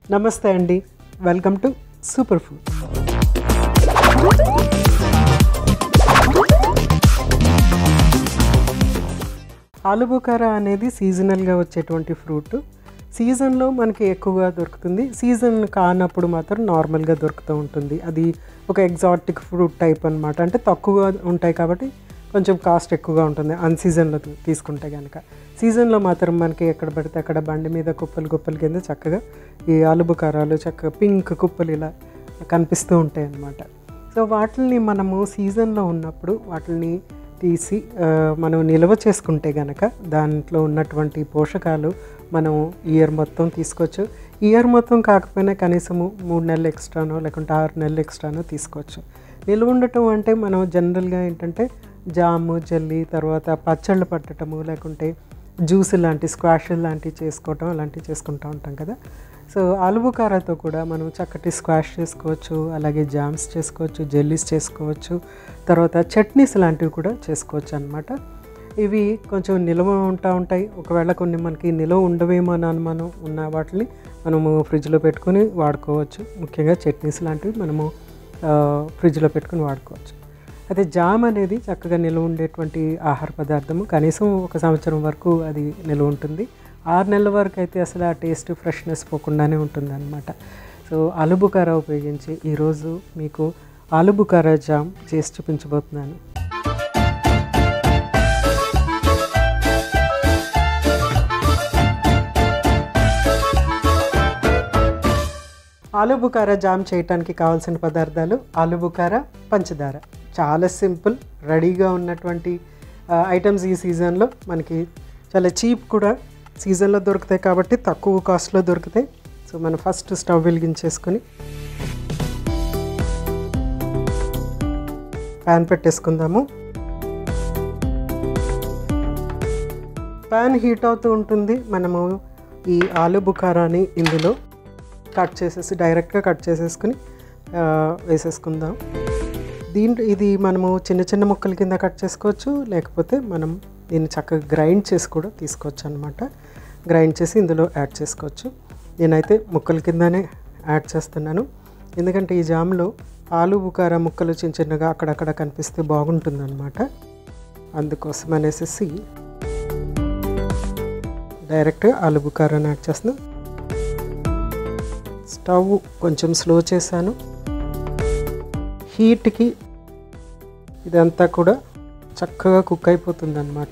నమస్తే అండి welcome to super food ఆలుబుకారా అనేది సీజనల్గా వచ్చేటువంటి ఫ్రూట్ సీజన్లో మనకి ఎక్కువగా దొరుకుతుంది సీజన్ కానప్పుడు మాత్రం నార్మల్గా దొరుకుతూ ఉంటుంది అది ఒక ఎగ్జాటిక్ ఫ్రూట్ టైప్ అనమాట అంటే తక్కువగా ఉంటాయి కాబట్టి కొంచెం కాస్ట్ ఎక్కువగా ఉంటుంది అన్ సీజన్లో తీసుకుంటే కనుక సీజన్లో మాత్రం మనకి ఎక్కడ పడితే అక్కడ బండి మీద కుప్పలు కుప్పలు కింద చక్కగా ఈ ఆలుబుకారాలు చక్కగా పింక్ కుప్పలు ఇలా కనిపిస్తూ ఉంటాయి అన్నమాట సో వాటిని మనము సీజన్లో ఉన్నప్పుడు వాటిని తీసి ఆ, మనం నిల్వ చేసుకుంటే గనక దాంట్లో ఉన్నటువంటి పోషకాలు మనం ఇయర్ మొత్తం తీసుకోవచ్చు ఇయర్ మొత్తం కాకపోయినా కనీసము మూడు నెలలు ఎక్స్ట్రానో లేకుంటే ఆరు నెలలు ఎక్స్ట్రానో తీసుకోవచ్చు నిల్వ ఉండటం అంటే మనం జనరల్గా ఏంటంటే జాము జల్లి తర్వాత పచ్చళ్ళు పట్టడము లేకుంటే జ్యూస్ లాంటి స్క్వాష్ లాంటివి చేసుకోవటం అలాంటివి చేసుకుంటూ ఉంటాం కదా సో ఆలుబుకారాతో కూడా మనం చక్కటి స్క్వాష్ చేసుకోవచ్చు అలాగే జామ్స్ చేసుకోవచ్చు జెల్లీస్ చేసుకోవచ్చు తర్వాత చట్నీస్ లాంటివి కూడా చేసుకోవచ్చు అనమాట ఇవి కొంచెం నిల్వ ఉంటా ఉంటాయి ఒకవేళ కొన్ని మనకి నిల్వ ఉండవేమో అని అనుమానం ఉన్న వాటిని మనము ఫ్రిడ్జ్లో పెట్టుకొని వాడుకోవచ్చు ముఖ్యంగా చట్నీస్ లాంటివి మనము ఆ, ఫ్రిడ్జ్లో పెట్టుకొని వాడుకోవచ్చు అయితే జామ్ అనేది చక్కగా నిల్వ ఉండేటువంటి ఆహార పదార్థము కనీసం ఒక సంవత్సరం వరకు అది నిల్వ ఉంటుంది ఆరు నెలల వరకు అయితే అసలు ఆ టేస్ట్ ఫ్రెష్నెస్ పోకుండానే ఉంటుంది అనమాట సో ఆలుబుకారా ఉపయోగించి ఈరోజు మీకు ఆలుబుకారా జామ్ చేసి చూపించబోతున్నాను ఆలుబుకారా జామ్ చేయడానికి కావాల్సిన పదార్థాలు ఆలుబుకారా పంచదార చాలా సింపుల్ రెడీగా ఉన్నటువంటి ఐటమ్స్ ఈ సీజన్లో మనకి చాలా చీప్ కూడా సీజన్లో దొరుకుతాయి కాబట్టి తక్కువ కాస్ట్లో దొరుకుతాయి సో మనం ఫస్ట్ స్టవ్ వెలిగించేసుకొని ప్యాన్ పెట్టేసుకుందాము ప్యాన్ హీట్ అవుతూ ఉంటుంది మనము ఈ ఆలు బుకారాని ఇందులో కట్ చేసేసి డైరెక్ట్గా కట్ చేసేసుకుని ఆ, వేసేసుకుందాం దీంట్లో ఇది మనము చిన్న చిన్న ముక్కల కింద కట్ చేసుకోవచ్చు లేకపోతే మనం దీన్ని చక్కగా గ్రైండ్ చేసి కూడా తీసుకోవచ్చు అనమాట గ్రైండ్ చేసి ఇందులో యాడ్ చేసుకోవచ్చు నేనైతే ముక్కల కిందనే యాడ్ చేస్తున్నాను ఎందుకంటే ఈ జామ్లో ఆలు బుకారా ముక్కలు చిన్న చిన్నగా అక్కడక్కడ కనిపిస్తే బాగుంటుంది అనమాట అందుకోసం అనేసి డైరెక్ట్గా ఆలు బుకారాని యాడ్ చేస్తున్నాను స్టవ్ కొంచెం స్లో చేశాను హీట్కి ఇదంతా కూడా చక్కగా కుక్ అయిపోతుంది అనమాట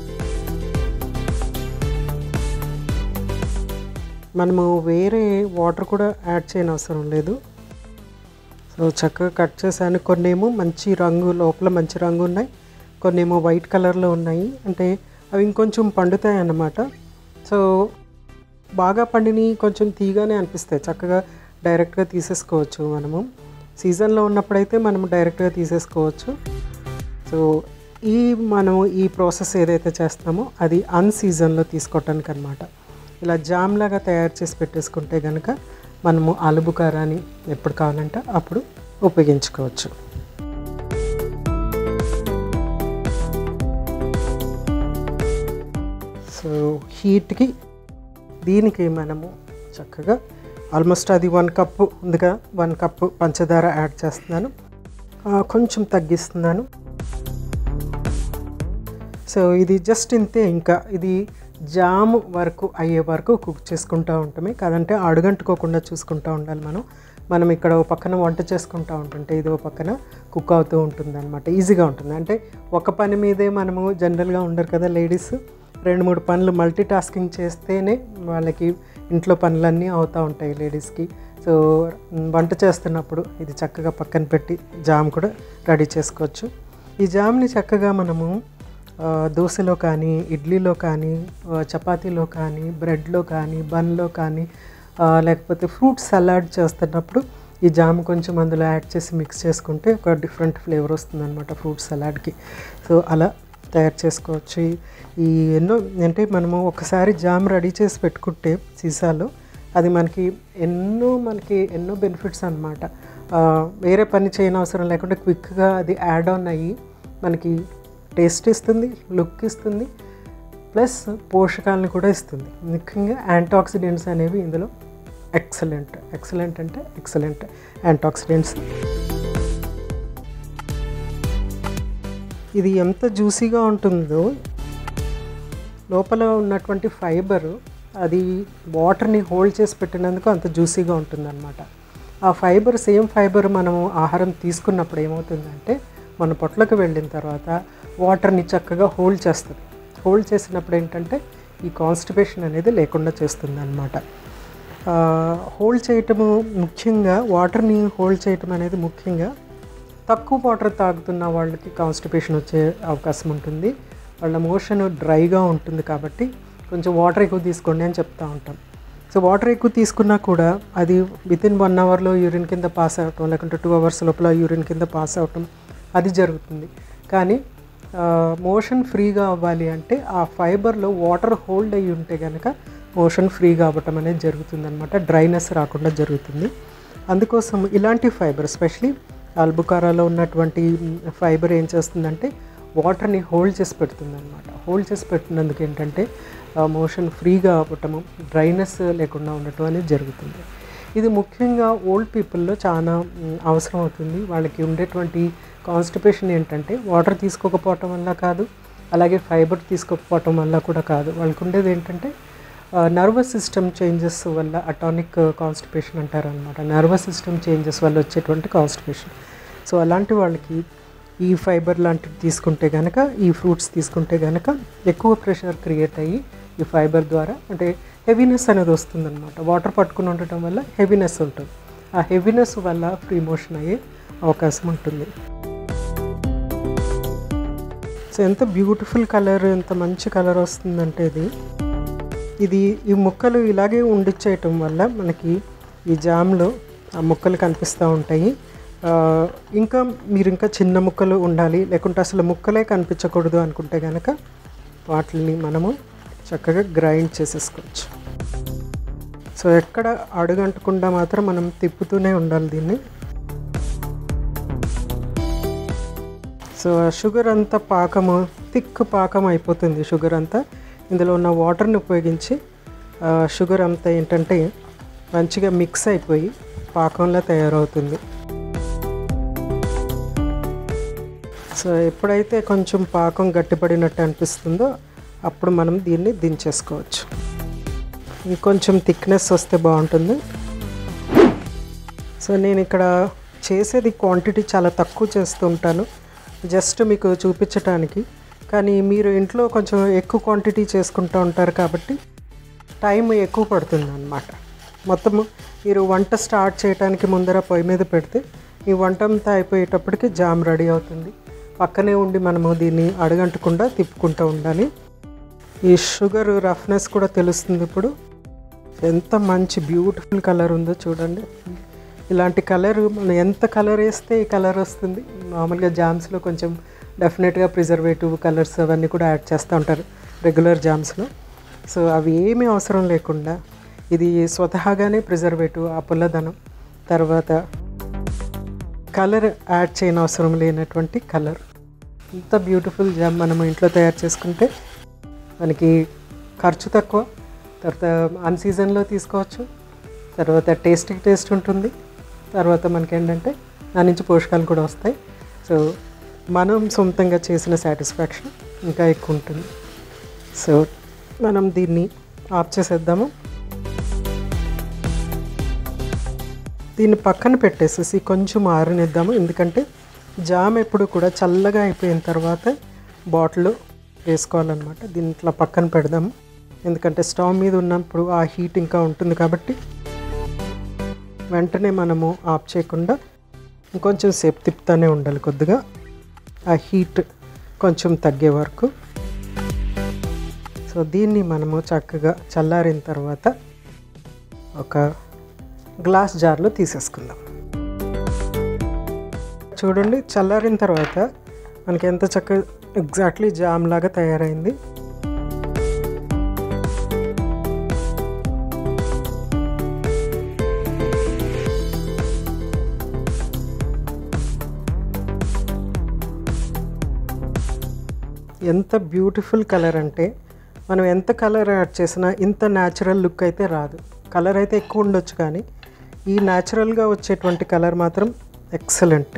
మనము వేరే వాటర్ కూడా యాడ్ చేయని అవసరం లేదు సో చక్కగా కట్ చేశాను కొన్ని ఏమో మంచి రంగు లోపల మంచి రంగు ఉన్నాయి కొన్ని ఏమో వైట్ కలర్లో ఉన్నాయి అంటే అవి ఇంకొంచెం పండుతాయి అన్నమాట సో బాగా పండిని కొంచెం తీగానే అనిపిస్తాయి చక్కగా డైరెక్ట్గా తీసేసుకోవచ్చు మనము సీజన్లో ఉన్నప్పుడైతే మనం డైరెక్ట్గా తీసేసుకోవచ్చు సో ఈ మనము ఈ ప్రాసెస్ ఏదైతే చేస్తామో అది అన్ సీజన్లో తీసుకోవటానికి అనమాట ఇలా జామ్ లాగా తయారు చేసి పెట్టేసుకుంటే కనుక మనము ఆలుబుకారాన్ని ఎప్పుడు కావాలంటే అప్పుడు ఉపయోగించుకోవచ్చు సో హీట్కి దీనికి మనము చక్కగా ఆల్మోస్ట్ అది వన్ కప్పు ఉందిగా వన్ కప్పు పంచదార యాడ్ చేస్తున్నాను ఆ, కొంచెం తగ్గిస్తున్నాను సో ఇది జస్ట్ ఇంతే ఇంకా ఇది జామ్ వరకు అయ్యే వరకు కుక్ చేసుకుంటూ ఉంటామే కాదంటే అడుగంటుకోకుండా చూసుకుంటూ ఉండాలి మనం మనం ఇక్కడ ఓ పక్కన వంట చేసుకుంటూ ఉంటుంటే ఇది ఓ పక్కన కుక్ అవుతూ ఉంటుంది అనమాట ఈజీగా ఉంటుంది అంటే ఒక పని మీదే మనము జనరల్గా ఉండరు కదా లేడీస్ రెండు మూడు పనులు మల్టీ టాస్కింగ్ చేస్తేనే వాళ్ళకి ఇంట్లో పనులన్నీ అవుతూ ఉంటాయి లేడీస్కి సో మ్, వంట చేస్తున్నప్పుడు ఇది చక్కగా పక్కన పెట్టి జామ్ కూడా రెడీ చేసుకోవచ్చు ఈ జామ్ని చక్కగా మనము ఆ, దోశలో కానీ ఇడ్లీలో కానీ ఆ, చపాతీలో కానీ బ్రెడ్లో కానీ బన్లో కానీ ఆ, లేకపోతే ఫ్రూట్ సలాడ్ చేస్తున్నప్పుడు ఈ జామ్ కొంచెం అందులో యాడ్ చేసి మిక్స్ చేసుకుంటే ఒక డిఫరెంట్ ఫ్లేవర్ వస్తుంది అనమాట ఫ్రూట్ సలాడ్కి సో అలా తయారు చేసుకోవచ్చు ఈ- ఈ ఎన్నో అంటే మనము ఒకసారి జామ్ రెడీ చేసి పెట్టుకుంటే సీసాలో అది మనకి ఎన్నో మనకి ఎన్నో బెనిఫిట్స్ అనమాట వేరే పని చేయని అవసరం లేకుండా క్విక్గా అది యాడ్ ఆన్ అయ్యి మనకి టేస్ట్ ఇస్తుంది లుక్ ఇస్తుంది ప్లస్ పోషకాలను కూడా ఇస్తుంది ముఖ్యంగా యాంటాక్సిడెంట్స్ అనేవి ఇందులో ఎక్సలెంట్ ఎక్సలెంట్ అంటే ఎక్సలెంట్ యాంటాక్సిడెంట్స్ ఇది ఎంత జ్యూసీగా ఉంటుందో లోపల ఉన్నటువంటి ఫైబర్ అది వాటర్ని హోల్డ్ చేసి పెట్టినందుకు అంత జ్యూసీగా ఉంటుందన్నమాట ఆ ఫైబర్ సేమ్ ఫైబర్ మనము ఆహారం తీసుకున్నప్పుడు ఏమవుతుందంటే మన పొట్లకు వెళ్ళిన తర్వాత వాటర్ని చక్కగా హోల్డ్ చేస్తుంది హోల్డ్ చేసినప్పుడు ఏంటంటే ఈ కాన్స్టిపేషన్ అనేది లేకుండా చేస్తుంది అనమాట హోల్డ్ చేయటము ముఖ్యంగా వాటర్ని హోల్డ్ చేయటం అనేది ముఖ్యంగా తక్కువ వాటర్ తాగుతున్న వాళ్ళకి కాన్స్టిపేషన్ వచ్చే అవకాశం ఉంటుంది వాళ్ళ మోషన్ డ్రైగా ఉంటుంది కాబట్టి కొంచెం వాటర్ ఎక్కువ తీసుకోండి అని చెప్తా ఉంటాం సో వాటర్ ఎక్కువ తీసుకున్నా కూడా అది విత్ ఇన్ వన్ అవర్లో యూరిన్ కింద పాస్ అవటం లేకుంటే టూ అవర్స్ లోపల యూరిన్ కింద పాస్ అవటం అది జరుగుతుంది కానీ మోషన్ ఫ్రీగా అవ్వాలి అంటే ఆ ఫైబర్లో వాటర్ హోల్డ్ అయ్యి ఉంటే కనుక మోషన్ ఫ్రీగా అవ్వటం అనేది జరుగుతుంది అనమాట డ్రైనెస్ రాకుండా జరుగుతుంది అందుకోసం ఇలాంటి ఫైబర్ ఎస్పెషలీ అల్బుకారాలో ఉన్నటువంటి ఫైబర్ ఏం చేస్తుందంటే వాటర్ని హోల్డ్ చేసి పెడుతుంది అనమాట హోల్డ్ చేసి పెట్టినందుకు ఏంటంటే మోషన్ ఫ్రీగా అవ్వటము డ్రైనెస్ లేకుండా ఉండటం అనేది జరుగుతుంది ఇది ముఖ్యంగా ఓల్డ్ పీపుల్లో చాలా మ్, అవసరం అవుతుంది వాళ్ళకి ఉండేటువంటి కాన్స్టిపేషన్ ఏంటంటే వాటర్ తీసుకోకపోవటం వల్ల కాదు అలాగే ఫైబర్ తీసుకోకపోవటం వల్ల కూడా కాదు వాళ్ళకి ఉండేది ఏంటంటే నర్వస్ సిస్టమ్ చేంజెస్ వల్ల అటానిక్ కాన్స్టిపేషన్ అంటారు అనమాట నర్వస్ సిస్టమ్ చేంజెస్ వల్ల వచ్చేటువంటి కాన్స్టిపేషన్ సో అలాంటి వాళ్ళకి ఈ ఫైబర్ లాంటివి తీసుకుంటే కనుక ఈ ఫ్రూట్స్ తీసుకుంటే కనుక ఎక్కువ ప్రెషర్ క్రియేట్ అయ్యి ఈ ఫైబర్ ద్వారా అంటే హెవీనెస్ అనేది వస్తుందన్నమాట వాటర్ పట్టుకుని ఉండటం వల్ల హెవీనెస్ ఉంటుంది ఆ హెవీనెస్ వల్ల ఫ్రీ మోషన్ అయ్యే అవకాశం ఉంటుంది సో ఎంత బ్యూటిఫుల్ కలర్ ఎంత మంచి కలర్ వస్తుందంటే ఇది ఇది ఈ ముక్కలు ఇలాగే ఉండిచ్చేయటం వల్ల మనకి ఈ జామ్లో ఆ ముక్కలు కనిపిస్తూ ఉంటాయి ఆ, ఇంకా మీరు ఇంకా చిన్న ముక్కలు ఉండాలి లేకుంటే అసలు ముక్కలే కనిపించకూడదు అనుకుంటే కనుక వాటిని మనము చక్కగా గ్రైండ్ చేసేసుకోవచ్చు సో ఎక్కడ అడుగంటకుండా మాత్రం మనం తిప్పుతూనే ఉండాలి దీన్ని సో ఆ షుగర్ అంతా పాకము థిక్ పాకం అయిపోతుంది షుగర్ అంతా ఇందులో ఉన్న వాటర్ని ఉపయోగించి ఆ షుగర్ అంతా ఏంటంటే మంచిగా మిక్స్ అయిపోయి పాకంలా తయారవుతుంది సో ఎప్పుడైతే కొంచెం పాకం గట్టిపడినట్టు అనిపిస్తుందో అప్పుడు మనం దీన్ని దించేసుకోవచ్చు ఇంకొంచెం థిక్నెస్ వస్తే బాగుంటుంది సో నేను ఇక్కడ చేసేది క్వాంటిటీ చాలా తక్కువ చేస్తూ ఉంటాను జస్ట్ మీకు చూపించటానికి కానీ మీరు ఇంట్లో కొంచెం ఎక్కువ క్వాంటిటీ చేసుకుంటూ ఉంటారు కాబట్టి టైం ఎక్కువ పడుతుంది అనమాట మొత్తము మీరు వంట స్టార్ట్ చేయడానికి ముందర పొయ్యి మీద పెడితే ఈ వంట అంతా అయిపోయేటప్పటికి జామ్ రెడీ అవుతుంది పక్కనే ఉండి మనము దీన్ని అడగంటకుండా తిప్పుకుంటూ ఉండాలి ఈ షుగర్ రఫ్నెస్ కూడా తెలుస్తుంది ఇప్పుడు ఎంత మంచి బ్యూటిఫుల్ కలర్ ఉందో చూడండి ఇలాంటి కలర్ మనం ఎంత కలర్ వేస్తే ఈ కలర్ వస్తుంది మామూలుగా జామ్స్లో కొంచెం డెఫినెట్గా ప్రిజర్వేటివ్ కలర్స్ అవన్నీ కూడా యాడ్ చేస్తూ ఉంటారు రెగ్యులర్ జామ్స్లో సో అవి ఏమీ అవసరం లేకుండా ఇది స్వతహాగానే ప్రిజర్వేటివ్ ఆ పుల్లదనం తర్వాత కలర్ యాడ్ చేయని అవసరం లేనటువంటి కలర్ ఇంత బ్యూటిఫుల్ జామ్ మనం ఇంట్లో తయారు చేసుకుంటే మనకి ఖర్చు తక్కువ తర్వాత అన్ సీజన్లో తీసుకోవచ్చు తర్వాత టేస్ట్కి టేస్ట్ ఉంటుంది తర్వాత మనకి ఏంటంటే దాని నుంచి పోషకాలు కూడా వస్తాయి సో మనం సొంతంగా చేసిన సాటిస్ఫాక్షన్ ఇంకా ఎక్కువ ఉంటుంది సో మనం దీన్ని ఆఫ్ చేసేద్దాము దీన్ని పక్కన పెట్టేసేసి కొంచెం ఆరనిద్దాము ఎందుకంటే జామ్ ఎప్పుడు కూడా చల్లగా అయిపోయిన తర్వాత బాటిల్లో వేసుకోవాలన్నమాట దీన్ని ఇట్లా పక్కన పెడదాము ఎందుకంటే స్టవ్ మీద ఉన్నప్పుడు ఆ హీట్ ఇంకా ఉంటుంది కాబట్టి వెంటనే మనము ఆఫ్ చేయకుండా ఇంకొంచెం సేపు తిప్పుతూనే ఉండాలి కొద్దిగా ఆ హీట్ కొంచెం తగ్గే వరకు సో దీన్ని మనము చక్కగా చల్లారిన తర్వాత ఒక గ్లాస్ జార్లో తీసేసుకుందాం చూడండి చల్లారిన తర్వాత మనకి ఎంత చక్కగా ఎగ్జాక్ట్లీ జామ్ లాగా తయారైంది ఎంత బ్యూటిఫుల్ కలర్ అంటే మనం ఎంత కలర్ యాడ్ చేసినా ఇంత న్యాచురల్ లుక్ అయితే రాదు కలర్ అయితే ఎక్కువ ఉండొచ్చు కానీ ఈ న్యాచురల్గా వచ్చేటువంటి కలర్ మాత్రం ఎక్సలెంట్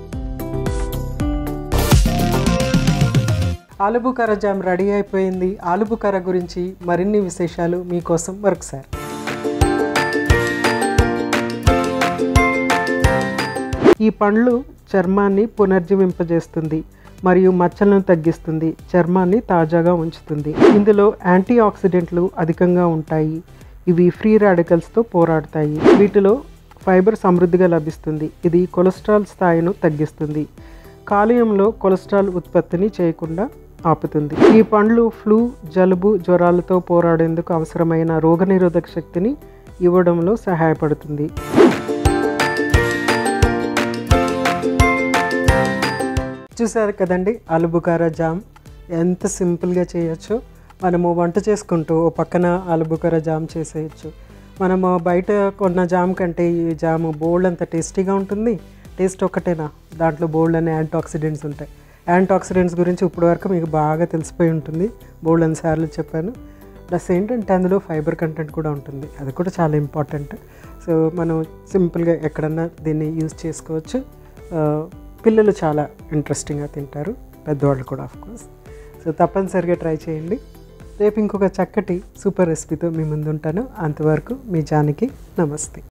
ఆలుబుకార జామ్ రెడీ అయిపోయింది ఆలుబుకార గురించి మరిన్ని విశేషాలు మీకోసం మరొకసారి ఈ పండ్లు చర్మాన్ని పునర్జీవింపజేస్తుంది మరియు మచ్చలను తగ్గిస్తుంది చర్మాన్ని తాజాగా ఉంచుతుంది ఇందులో యాంటీ ఆక్సిడెంట్లు అధికంగా ఉంటాయి ఇవి ఫ్రీ రాడికల్స్తో పోరాడతాయి వీటిలో ఫైబర్ సమృద్ధిగా లభిస్తుంది ఇది కొలెస్ట్రాల్ స్థాయిను తగ్గిస్తుంది కాలేయంలో కొలెస్ట్రాల్ ఉత్పత్తిని చేయకుండా ఆపుతుంది ఈ పండ్లు ఫ్లూ జలుబు జ్వరాలతో పోరాడేందుకు అవసరమైన రోగనిరోధక శక్తిని ఇవ్వడంలో సహాయపడుతుంది చూసారు కదండి ఆలుబుకారా జామ్ ఎంత సింపుల్గా చేయొచ్చు మనము వంట చేసుకుంటూ ఓ పక్కన ఆలుబుకారా జామ్ చేసేయచ్చు మనము బయట కొన్న జామ్ కంటే ఈ జాము బోల్డ్ అంత టేస్టీగా ఉంటుంది టేస్ట్ ఒక్కటేనా దాంట్లో బోల్డ్ అనే యాంటీ ఆక్సిడెంట్స్ ఉంటాయి యాంటీ ఆక్సిడెంట్స్ గురించి ఇప్పటి వరకు మీకు బాగా తెలిసిపోయి ఉంటుంది బోల్డ్ అని సార్లు చెప్పాను ప్లస్ ఏంటంటే అందులో ఫైబర్ కంటెంట్ కూడా ఉంటుంది అది కూడా చాలా ఇంపార్టెంట్ సో మనం సింపుల్గా ఎక్కడన్నా దీన్ని యూజ్ చేసుకోవచ్చు ఆ, పిల్లలు చాలా ఇంట్రెస్టింగ్గా తింటారు పెద్దవాళ్ళు కూడా ఆఫ్ కోర్స్ సో తప్పనిసరిగా ట్రై చేయండి రేపు ఇంకొక చక్కటి సూపర్ రెసిపీతో మీ ముందు ఉంటాను అంతవరకు మీ జానికి నమస్తే